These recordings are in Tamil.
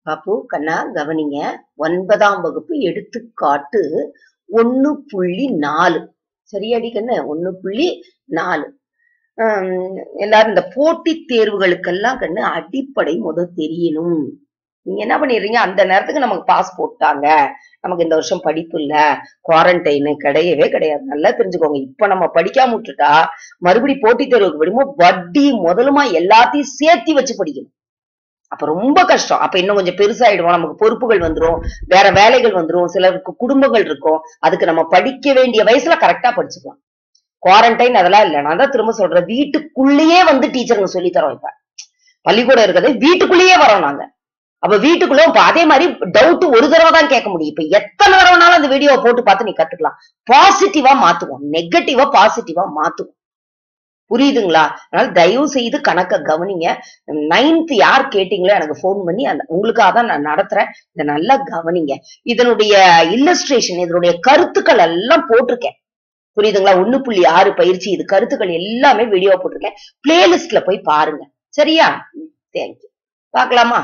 பாப்பு கண்ணா கவனிங்க ஒன்பதாம் வகுப்பு எடுத்துக்காட்டு ஒண்ணு புள்ளி நாலு சரியாடி கண்ணு ஒண்ணு புள்ளி நாலு ஆம், எல்லாரும் இந்த போட்டித் தேர்வுகளுக்கெல்லாம் கண்ணு அடிப்படை முத தெரியணும் நீங்க என்ன பண்ணிடுறீங்க அந்த நேரத்துக்கு நமக்கு பாஸ் போட்டாங்க நமக்கு இந்த வருஷம் படிப்பு இல்ல குவாரண்டைனு கிடையவே கிடையாது நல்லா தெரிஞ்சுக்கோங்க இப்ப நம்ம படிக்காம விட்டுட்டா மறுபடி போட்டித் தேர்வுக்கு படிக்கும்போது வட்டி முதலுமா எல்லாத்தையும் சேர்த்தி வச்சு படிக்கணும் அப்ப ரொம்ப கஷ்டம் அப்ப இன்னும் கொஞ்சம் பெருசாயிடுவோம் நமக்கு பொறுப்புகள் வந்துரும் வேற வேலைகள் வந்துரும் சிலருக்கு குடும்பங்கள் இருக்கும் அதுக்கு நம்ம படிக்க வேண்டிய வயசுல கரெக்டா படிச்சுக்கலாம் குவாரண்டைன் அதெல்லாம் இல்ல நான் தான் திரும்ப சொல்றேன் வீட்டுக்குள்ளேயே வந்து டீச்சருங்க சொல்லி தரோம் இப்ப பள்ளிக்கூடம் இருக்கிறது வீட்டுக்குள்ளேயே வரோம் நாங்க அப்ப வீட்டுக்குள்ள இப்ப அதே மாதிரி டவுட் ஒரு தடவை தான் கேட்க முடியும் இப்ப எத்தனை தடவைனாலும் அந்த வீடியோவை போட்டு பார்த்து நீ கத்துக்கலாம் பாசிட்டிவா மாத்துவோம் நெகட்டிவா பாசிட்டிவா மாத்துவோம் புரியுதுங்களா அதனால தயவு செய்து கணக்க கவனிங்க நைன்த் யார் கேட்டீங்களோ எனக்கு ஃபோன் பண்ணி அந்த உங்களுக்காக தான் நான் நடத்துறேன் இதை நல்லா கவனிங்க இதனுடைய இல்லஸ்ட்ரேஷன் இதனுடைய கருத்துக்கள் எல்லாம் போட்டிருக்கேன் புரியுதுங்களா ஒண்ணு புள்ளி ஆறு பயிற்சி இது கருத்துக்கள் எல்லாமே வீடியோ போட்டிருக்கேன் பிளேலிஸ்ட்ல போய் பாருங்க சரியா தேங்க்யூ பார்க்கலாமா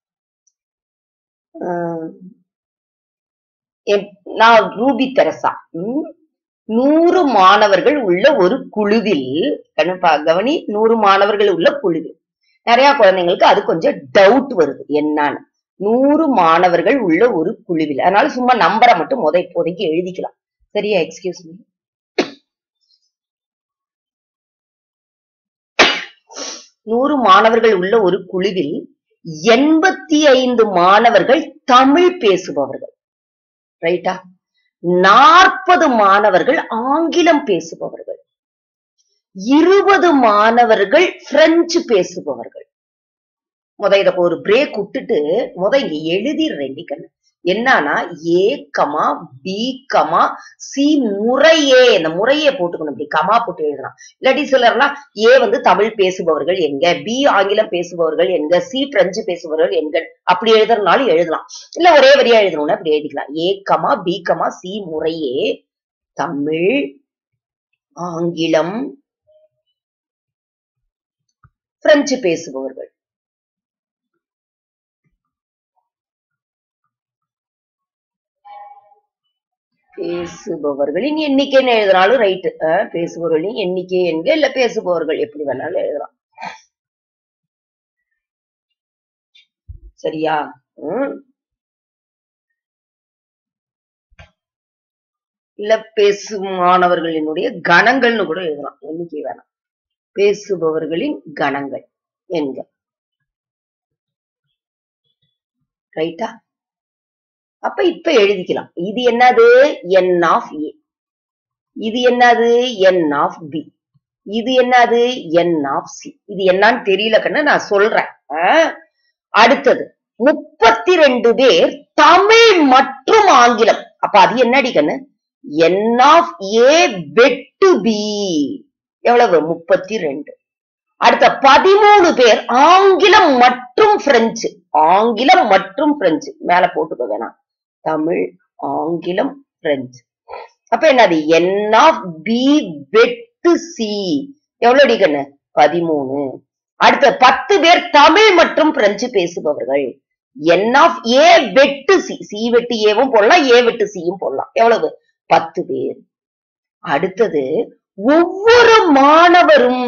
ஆஹ் என்- நான் ரூபி தெரசா ம், நூறு மாணவர்கள் உள்ள ஒரு குழுவில் கண்ணுப்பா கவனி நூறு மாணவர்கள் உள்ள குழுவில் நிறைய குழந்தைங்களுக்கு அது கொஞ்சம் டவுட் வருது என்னன்னு நூறு மாணவர்கள் உள்ள ஒரு குழுவில் அதனால சும்மா நம்பரை மட்டும் முத இப்போதைக்கு எழுதிக்கலாம் சரியா எக்ஸ்கியூஸ் மீ நூறு மாணவர்கள் உள்ள ஒரு குழுவில் எண்பத்தி ஐந்து மாணவர்கள் தமிழ் பேசுபவர்கள் ரைட்டா நாற்பது மாணவர்கள் ஆங்கிலம் பேசுபவர்கள் இருபது மாணவர்கள் பிரெஞ்சு பேசுபவர்கள் முத இத ஒரு பிரேக் விட்டுட்டு முத இங்க எழுதிடுறேன் கண்ணு என்னன்னா A comma B comma C முறையே இந்த முறையே போட்டுக்கணும் இப்படி கமா போட்டு எழுதலாம் இல்லாட்டி சிலர்லாம் ஏ வந்து தமிழ் பேசுபவர்கள் எங்க பி ஆங்கிலம் பேசுபவர்கள் எங்க சி பிரெஞ்சு பேசுபவர்கள் எங்க அப்படி எழுதுறதுனாலும் எழுதலாம் இல்ல ஒரே வரியா எழுதணும்னா அப்படி எழுதிக்கலாம் A comma B comma C முறையே தமிழ் ஆங்கிலம் பிரெஞ்சு பேசுபவர்கள் பேசுபவர்களின் எண்ணிக்கைன்னு எழுதினாலும் ரைட்டு பேசுபவர்களின் எண்ணிக்கை என்க இல்ல பேசுபவர்கள் எப்படி வேணாலும் எழுதலாம் சரியா ம். இல்ல பேசும் மாணவர்களினுடைய கணங்கள்னு கூட எழுதலாம் எண்ணிக்கை வேணாம் பேசுபவர்களின் கணங்கள் என்க ரைட்டா அப்ப இப்ப எழுதிக்கலாம் இது என்னது என் ஆஃப் ஏ இது என்னது என் ஆஃப் பி இது என்னது என் ஆஃப் சி இது என்னன்னு தெரியல கண்ணு நான் சொல்றேன் ஆ? அடுத்தது முப்பத்தி ரெண்டு பேர் தமிழ் மற்றும் ஆங்கிலம் அப்ப அது என்னடி கண்ணு என் ஆஃப் ஏ வெட்டு பி எவ்வளவு முப்பத்தி ரெண்டு அடுத்த பதிமூணு பேர் ஆங்கிலம் மற்றும் பிரெஞ்சு ஆங்கிலம் மற்றும் பிரெஞ்சு மேல போட்டுக்க வேணாம் தமிழ் ஆங்கிலம் பிரெஞ்சு அப்ப என்னது என் ஆஃப் பி வெட்டு சி எவ்வளவு அடிக்கண்ணு பதிமூணு அடுத்த பத்து பேர் தமிழ் மற்றும் பிரெஞ்சு பேசுபவர்கள் என் ஆஃப் ஏ வெட்டு சி சி வெட்டு ஏவும் போடலாம் ஏ வெட்டு சியும் போடலாம் எவ்வளவு பத்து பேர் அடுத்தது ஒவ்வொரு மாணவரும்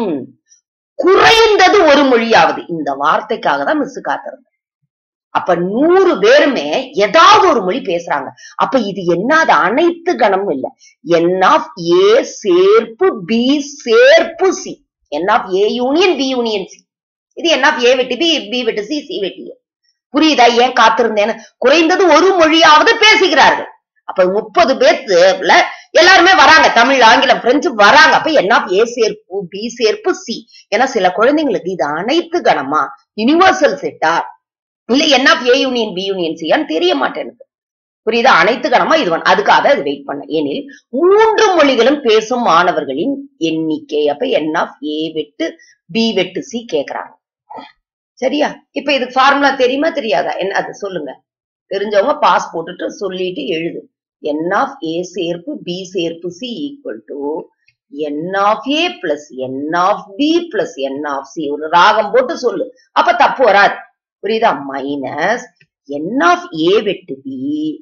குறைந்தது ஒரு மொழியாவது இந்த வார்த்தைக்காக தான் மிஸ் காத்திருந்தேன் அப்ப நூறு பேருமே ஏதாவது ஒரு மொழி பேசுறாங்க அப்ப இது என்னது அனைத்து கணமும் இல்ல என் ஆஃப் ஏ சேர்ப்பு பி சேர்ப்பு C n of A union B union C இது என் ஆஃப் ஏ வெட்டு பி பி வெட்டு சி சி வெட்டு A. புரியுதா ஏன் காத்திருந்தேன்னு குறைந்தது ஒரு மொழியாவது பேசுகிறார்கள் அப்ப முப்பது பேர்த்துல எல்லாருமே வராங்க தமிழ் ஆங்கிலம் பிரெஞ்சு வராங்க அப்ப என் ஆஃப் ஏ சேர்ப்பு பி சேர்ப்பு சி ஏன்னா சில குழந்தைங்களுக்கு இது அனைத்து கணமா யுனிவர்சல் செட்டா இல்ல n of A union B union சியான்னு தெரிய மாட்டேனுது புரியுதா அனைத்து கணமா இது one. அதுக்காக அது வெயிட் பண்ண ஏனில் மூன்று மொழிகளும் பேசும் மாணவர்களின் எண்ணிக்கை அப்ப என் ஆஃப் ஏ வெட்டு பி வெட்டு சி கேக்குறாங்க சரியா இப்ப இதுக்கு ஃபார்முலா தெரியுமா தெரியாதா என்ன அது சொல்லுங்க தெரிஞ்சவங்க பாஸ் போட்டுட்டு சொல்லிட்டு எழுது என் ஆஃப் ஏ சேர்ப்பு பி சேர்ப்பு C equal to n of A plus n of B plus n of C ஒரு ராகம் போட்டு சொல்லு அப்ப தப்பு வராது புரியுதா மைனஸ் என் ஆஃப் ஏ வெட்டு B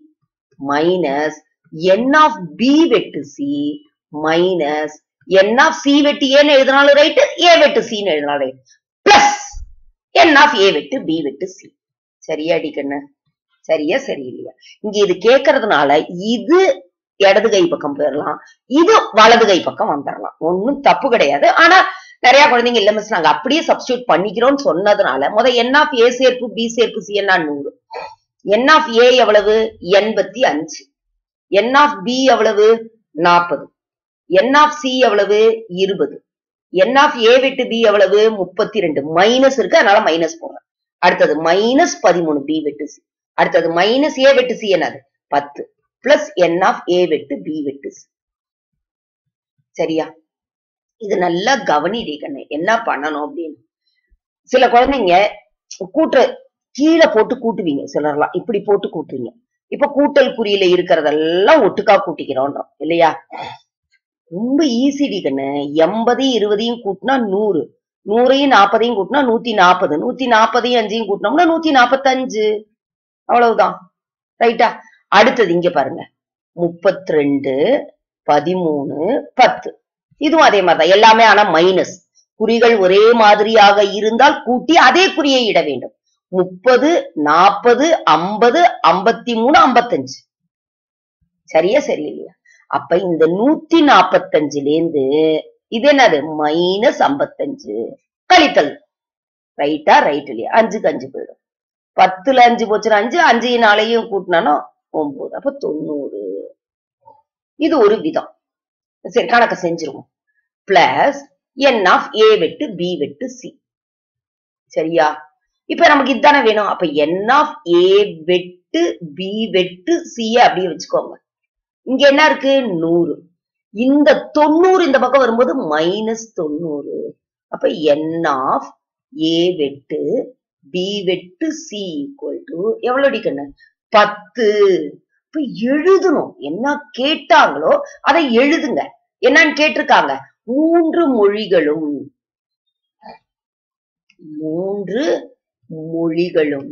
minus n of B வெட்டு C minus n of C வெட்டு ஏன்னு எழுதினாலும் ரைட்டு ஏ வெட்டு சின்னு எழுதினாலும் right plus n of A வெட்டு பி வெட்டு சி சரியா அடிக்கண்ணு சரியா சரியில்லையா இங்க இது கேட்கறதுனால இது இடது கை பக்கம் போயிடலாம் இது வலது கை பக்கம் வந்துடலாம் ஒண்ணும் தப்பு கிடையாது ஆனா நிறைய குழந்தைங்க இல்ல மிஸ் நாங்க அப்படியே சப்ஸ்டியூட் பண்ணிக்கிறோம்னு சொன்னதுனால முத என் ஆஃப் ஏ சேர்ப்பு பி சேர்ப்பு சி என்ன நூறு என் ஆஃப் ஏ எவ்வளவு எண்பத்தி அஞ்சு என் ஆஃப் பி எவ்வளவு நாற்பது என் ஆஃப் சி எவ்வளவு இருபது என் ஆஃப் ஏ விட்டு பி எவ்வளவு முப்பத்தி ரெண்டு மைனஸ் இருக்கு அதனால மைனஸ் போடுறேன் அடுத்தது மைனஸ் பதிமூணு பி வெட்டு சி அடுத்தது மைனஸ் ஏ வெட்டு சி என்னது பத்து பிளஸ் என் ஆஃப் ஏ வெட்டு பி வெட்டு சி சரியா இது நல்லா கவனிடி கண்ணு என்ன பண்ணணும் அப்படின்னு சில குழந்தைங்க கூட்டுற கீழே போட்டு கூட்டுவீங்க சிலர்லாம் இப்படி போட்டு கூட்டுவீங்க இப்ப கூட்டல் குறியில இருக்கிறதெல்லாம் ஒட்டுக்கா கூட்டிக்கிறோன்றோம் இல்லையா ரொம்ப ஈஸிடி கண்ணு எண்பது இருபதையும் கூட்டினா நூறு நூறையும் நாற்பதையும் கூட்டினா நூத்தி நாற்பது நூத்தி நாற்பதையும் அஞ்சையும் கூட்டினோம்னா நூத்தி நாற்பத்தஞ்சு அவ்வளவுதான் ரைட்டா அடுத்தது இங்க பாருங்க முப்பத்தி ரெண்டு பதிமூணு பத்து இதுவும் அதே மாதிரிதான் எல்லாமே ஆனா மைனஸ் குறிகள் ஒரே மாதிரியாக இருந்தால் கூட்டி அதே குறியை இட வேண்டும் முப்பது நாற்பது ஐம்பது ஐம்பத்தி மூணு ஐம்பத்தஞ்சு சரியா சரியில்லையா அப்ப இந்த நூத்தி நாப்பத்தஞ்சுல இருந்து இது என்னது மைனஸ் ஐம்பத்தஞ்சு கழித்தல் ரைட்டா ரைட் இல்லையா அஞ்சுக்கு அஞ்சு போயிடும் பத்துல அஞ்சு போச்சுன்னா அஞ்சு அஞ்சு நாளையும் கூட்டினாலும் ஒன்பது அப்ப தொண்ணூறு இது ஒரு விதம் சரி கணக்க செஞ்சிருவோம் பிளஸ் என் ஆஃப் ஏ வெட்டு பி வெட்டு சி சரியா இப்ப நமக்கு இதுதானே வேணும் அப்ப என் ஆஃப் ஏ வெட்டு பி வெட்டு சி அப்படியே வச்சுக்கோங்க இங்க என்ன இருக்கு நூறு இந்த தொண்ணூறு இந்த பக்கம் வரும்போது மைனஸ் தொண்ணூறு அப்ப என் ஆஃப் ஏ வெட்டு பி வெட்டு சி ஈக்குவல் டு எவ்வளவு அடிக்கணும் பத்து இப்ப எழுதணும் என்ன கேட்டாங்களோ அதை எழுதுங்க என்னன்னு கேட்டிருக்காங்க மூன்று மொழிகளும் மூன்று மொழிகளும்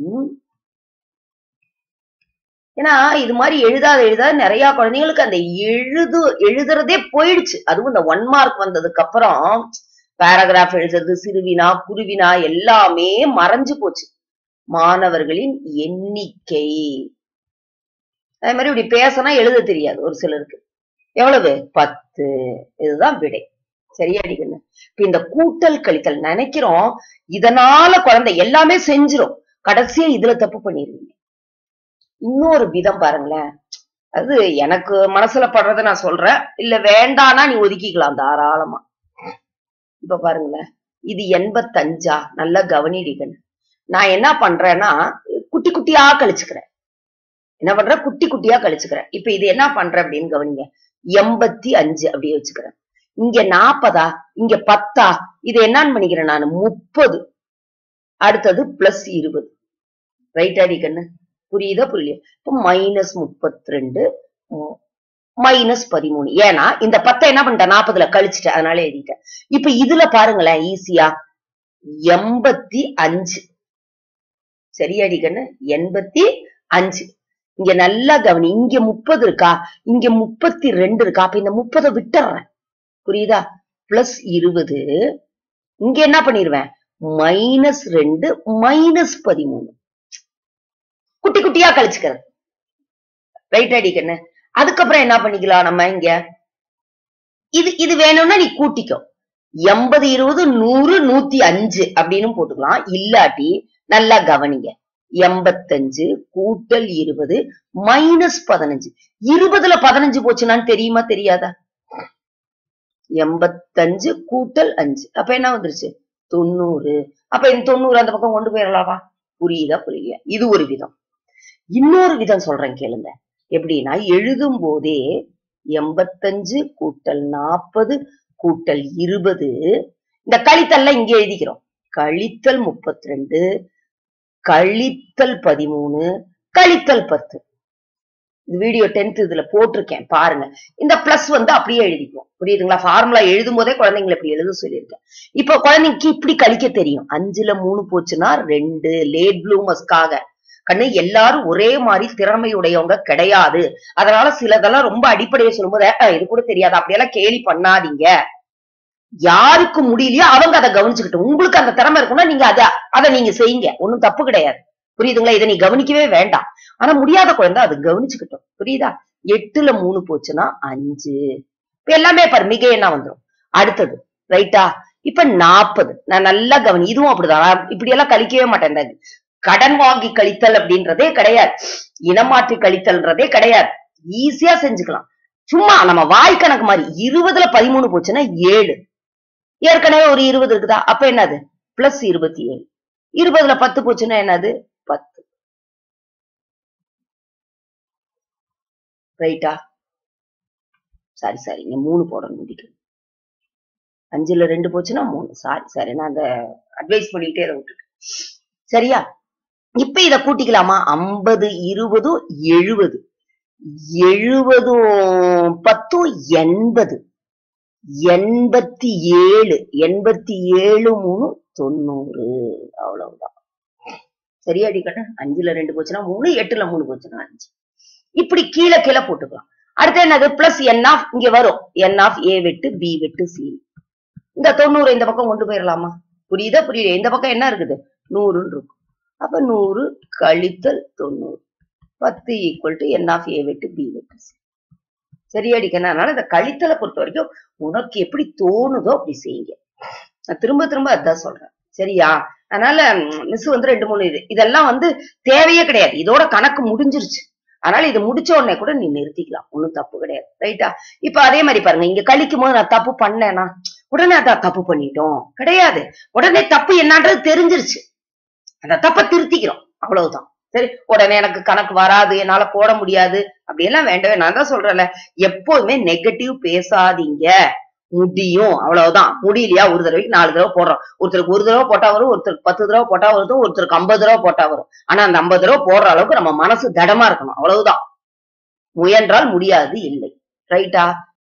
ஏன்னா இது மாதிரி எழுதாத எழுதாத நிறைய குழந்தைங்களுக்கு அந்த எழுது எழுதுறதே போயிடுச்சு அதுவும் இந்த ஒன் மார்க் வந்ததுக்கு அப்புறம் பேராகிராஃப் எழுதுறது சிறுவினா குருவினா எல்லாமே மறைஞ்சு போச்சு மாணவர்களின் எண்ணிக்கை அதே மாதிரி இப்படி பேசினா எழுத தெரியாது ஒரு சிலருக்கு எவ்வளவு பத்து இதுதான் விடை சரியா அடிக்கணும் இப்ப இந்த கூட்டல் கழித்தல் நினைக்கிறோம் இதனால குழந்தை எல்லாமே செஞ்சிரும் கடைசியா இதுல தப்பு பண்ணிருவீங்க இன்னொரு விதம் பாருங்களேன் அது எனக்கு மனசுல படுறத நான் சொல்றேன் இல்ல வேண்டானா நீ ஒதுக்கிக்கலாம் தாராளமா இப்ப பாருங்களேன் இது எண்பத்தஞ்சா நல்லா கவனிடிக்கணும் நான் என்ன பண்றேன்னா குட்டி குட்டியா கழிச்சுக்கிறேன் என்ன பண்றேன் குட்டி குட்டியா கழிச்சுக்கிறேன் இப்ப இது என்ன பண்றேன் அப்படின்னு கவனிங்க எண்பத்தி அஞ்சு அப்படியே வச்சுக்கிறேன் இங்க நாற்பதா இங்க பத்தா இது என்னன்னு பண்ணிக்கிறேன் நான் முப்பது அடுத்தது பிளஸ் இருபது ரைட் அடி கண்ணு புரியுதா புரியலையா இப்போ மைனஸ் முப்பத்தி ரெண்டு மைனஸ் பதிமூணு ஏன்னா இந்த பத்தை என்ன பண்ணிட்டேன் நாற்பதுல கழிச்சுட்டேன் அதனால எழுதிட்டேன் இப்ப இதுல பாருங்களேன் ஈஸியா எண்பத்தி அஞ்சு சரியாடி கண்ணு எண்பத்தி அஞ்சு இங்க நல்லா கவனி இங்க முப்பது இருக்கா இங்க முப்பத்தி ரெண்டு இருக்கா அப்ப இந்த முப்பதை விட்டுறேன் புரியுதா பிளஸ் இருபது இங்க என்ன பண்ணிருவேன் மைனஸ் ரெண்டு மைனஸ் பதிமூணு குட்டி குட்டியா கழிச்சுக்கிறது ரைட் அடிக்கண்ணு அதுக்கப்புறம் என்ன பண்ணிக்கலாம் நம்ம இங்க இது இது வேணும்னா நீ கூட்டிக்கோ எண்பது இருபது நூறு நூத்தி அஞ்சு அப்படின்னு போட்டுக்கலாம் இல்லாட்டி நல்லா கவனிங்க எண்பத்தஞ்சு கூட்டல் இருபது மைனஸ் பதினஞ்சு இருபதுல பதினஞ்சு போச்சுன்னான்னு தெரியுமா தெரியாதா எண்பத்தஞ்சு கூட்டல் அஞ்சு அப்ப என்ன வந்துருச்சு தொண்ணூறு அப்ப இந்த தொண்ணூறு அந்த பக்கம் கொண்டு போயிடலாவா புரியுதா புரியல இது ஒரு விதம் இன்னொரு விதம் சொல்றேன் கேளுங்க எப்படின்னா எழுதும் போதே எண்பத்தஞ்சு கூட்டல் நாற்பது கூட்டல் இருபது இந்த கழித்தல்ல இங்க எழுதிக்கிறோம் கழித்தல் முப்பத்தி ரெண்டு கழித்தல் பதிமூணு கழித்தல் பத்து இது வீடியோ டென்த் இதுல போட்டிருக்கேன் பாருங்க இந்த பிளஸ் வந்து அப்படியே எழுதிக்குவோம் புரியுதுங்களா ஃபார்முலா எழுதும் போதே குழந்தைங்களை இப்படி எழுத சொல்லியிருக்கேன் இப்போ குழந்தைக்கு இப்படி கழிக்க தெரியும் அஞ்சுல மூணு போச்சுன்னா ரெண்டு லேட் ப்ளூமஸ்க்காக கண்ணு எல்லாரும் ஒரே மாதிரி திறமையுடையவங்க கிடையாது அதனால சிலதெல்லாம் ரொம்ப அடிப்படையை சொல்லும்போது "அஹ், இது கூட தெரியாது அப்படியெல்லாம் கேலி பண்ணாதீங்க யாருக்கு முடியலையோ அவங்க அதை கவனிச்சுக்கிட்டோம் உங்களுக்கு அந்த திறமை இருக்குன்னா நீங்க அதை அதை நீங்க செய்யுங்க ஒண்ணும் தப்பு கிடையாது புரியுதுங்களா இதை நீ கவனிக்கவே வேண்டாம் ஆனா முடியாத குழந்தை அது கவனிச்சுக்கிட்டோம் புரியுதா எட்டுல மூணு போச்சுன்னா அஞ்சு இப்ப எல்லாமே பாரு மிக என்ன வந்துரும் அடுத்தது ரைட்டா இப்ப நாற்பது நான் நல்லா கவனி இதுவும் அப்படிதான் நான் இப்படி எல்லாம் கழிக்கவே மாட்டேன் இந்த கடன் வாங்கி கழித்தல் அப்படின்றதே கிடையாது இனமாற்றி கழித்தல்ன்றதே கிடையாது ஈஸியா செஞ்சுக்கலாம் சும்மா நம்ம வாய் கணக்கு மாதிரி இருபதுல பதிமூணு போச்சுன்னா ஏழு ஏற்கனவே ஒரு இருபது இருக்குதா அப்ப என்னது பிளஸ் இருபத்தி ஏழு இருபதுல பத்து போச்சுன்னா என்னது பத்து ரைட்டா சாரி சாரி இங்க மூணு போடணும் முடிக்கும் அஞ்சுல ரெண்டு போச்சுன்னா மூணு சாரி சாரி நான் அந்த அட்வைஸ் பண்ணிக்கிட்டே அதை விட்டுருக்கேன் சரியா இப்ப இத கூட்டிக்கலாமா ஐம்பது இருபதும் எழுபது எழுபதும் பத்தும் எண்பது எண்பத்தி ஏழு எண்பத்தி ஏழு மூணு தொண்ணூறு அவ்வளவுதான் சரியாடி கண்ணு அஞ்சுல ரெண்டு போச்சுன்னா மூணு எட்டுல மூணு போச்சுன்னா அஞ்சு இப்படி கீழே கீழே போட்டுக்கலாம் அடுத்து என்னது பிளஸ் என் ஆஃப் இங்க வரும் என் ஆஃப் ஏ வெட்டு பி வெட்டு சி இந்த தொண்ணூறு இந்த பக்கம் கொண்டு போயிடலாமா புரியுதா புரியுது இந்த பக்கம் என்ன இருக்குது நூறுன்னு இருக்கும் அப்ப நூறு கழித்தல் தொண்ணூறு பத்து equal to n of A வெட்டு பி வெட்டு சி சரியாடி கண்ணு அதனால இந்த கழித்தலை பொறுத்த வரைக்கும் உனக்கு எப்படி தோணுதோ அப்படி செய்யுங்க நான் திரும்ப திரும்ப அதான் சொல்றேன் சரியா அதனால மிஸ் வந்து ரெண்டு மூணு இது இதெல்லாம் வந்து தேவையே கிடையாது இதோட கணக்கு முடிஞ்சிருச்சு அதனால இது முடிச்ச உடனே கூட நீ நிறுத்திக்கலாம் ஒண்ணும் தப்பு கிடையாது ரைட்டா இப்ப அதே மாதிரி பாருங்க இங்க கழிக்கும் போது நான் தப்பு பண்ணேனா உடனே அதான் தப்பு பண்ணிட்டோம் கிடையாது உடனே தப்பு என்னன்றது தெரிஞ்சிருச்சு அந்த தப்பை திருத்திக்கிறோம் அவ்வளவுதான் சரி உடனே எனக்கு கணக்கு வராது என்னால போட முடியாது அப்படியெல்லாம் வேண்டவே நான் தான் சொல்றேன்ல எப்போதுமே நெகட்டிவ் பேசாதீங்க முடியும் அவ்வளவுதான் முடியலையா ஒரு தடவைக்கு நாலு தடவை போடுறோம் ஒருத்தருக்கு ஒரு தடவை போட்டா வரும் ஒருத்தருக்கு பத்து தடவை போட்டா வரும் ஒருத்தருக்கு ஐம்பது தடவை போட்டா வரும் ஆனா அந்த ஐம்பது தடவை போடுற அளவுக்கு நம்ம மனசு தடமா இருக்கணும் அவ்வளவுதான் முயன்றால் முடியாது இல்லை ரைட்டா